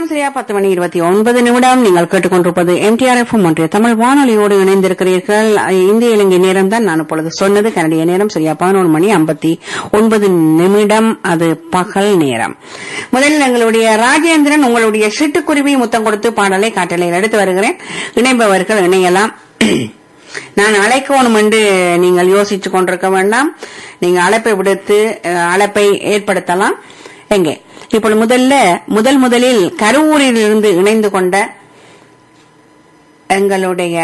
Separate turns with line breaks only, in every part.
நேரம் சரியா பத்து மணி இருபத்தி ஒன்பது நிமிடம் நீங்கள் கேட்டுக்கொண்டிருப்பது எம்டிஆர் எஃப் ஒன்றிய தமிழ் வானொலியோடு இணைந்திருக்கிறீர்கள் இந்திய இலங்கை நேரம் தான் நான் இப்பொழுது சொன்னது கனடிய நேரம் சரியா பதினோரு மணி ஐம்பத்தி ஒன்பது நிமிடம் அது பகல் நேரம் முதலில் எங்களுடைய ராஜேந்திரன் உங்களுடைய சிட்டுக்குருவி முத்தம் கொடுத்து பாடலை காட்டலையில் எடுத்து வருகிறேன் இணைப்பவர்கள் இணையலாம் நான் அழைக்கணும் என்று நீங்கள் யோசிச்சு கொண்டிருக்க வேண்டாம் நீங்க அழைப்பை விடுத்து அஹ், அழைப்பை ஏற்படுத்தலாம் எங்கே இப்பொழுது முதல்ல முதல் முதலில் கருவூரில் இருந்து இணைந்து கொண்ட எங்களுடைய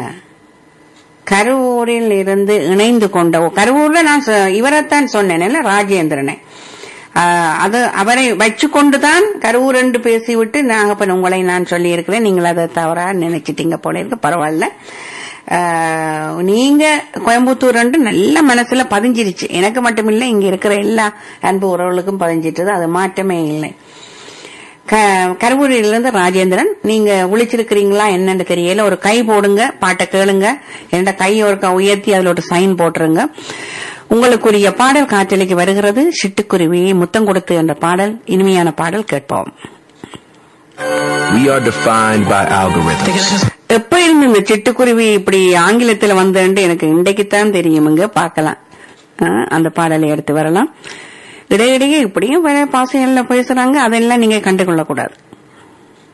கருவூரில் இருந்து இணைந்து கொண்ட கருவூர்ல நான் சொ- இவரைத்தான் சொன்னேன் இல்ல ராஜேந்திரனை ஆஹ், அது அவரை வச்சுக்கொண்டுதான் கருவூர் என்று பேசிவிட்டு நாகப்பன் உங்களை நான் சொல்லி இருக்கிறேன் நீங்கள் அதை தவறா நினைச்சிட்டீங்க போல இருக்கு பரவாயில்ல ஆஹ், நீங்க கோயம்புத்தூர் என்று நல்ல மனசுல பதிஞ்சிருச்சு எனக்கு மட்டுமில்லை இங்க இருக்கிற எல்லா அன்பு உறவுகளுக்கும் பதிஞ்சிட்டது அது மாற்றமே இல்லை க- கருவூரிலிருந்து ராஜேந்திரன் நீங்க விழிச்சிருக்கிறீங்களா என்னன்னு தெரியல ஒரு கை போடுங்க பாட்டை கேளுங்க என்னோட கையை ஒரு க- உயர்த்தி அதுல ஒரு சைன் போட்டுருங்க உங்களுக்குரிய பாடல் காற்றலைக்கு வருகிறது சிட்டுக்குருவி முத்தம் கொடுத்து என்ற பாடல் இனிமையான பாடல் கேட்போம்
We are defined by algorithms.
எப்ப இருந்து இந்த சிட்டுக்குருவி இப்படி ஆங்கிலத்துல வந்தேன்ட்டு எனக்கு இன்றைக்குத்தான் தெரியுமுங்க பார்க்கலாம் ஆ, அந்த பாடலை எடுத்து வரலாம் இடையிடையே இப்படியும் வேற பாசைகள்ல பேசுறாங்க அதெல்லாம் நீங்க கண்டுகொள்ள கூடாது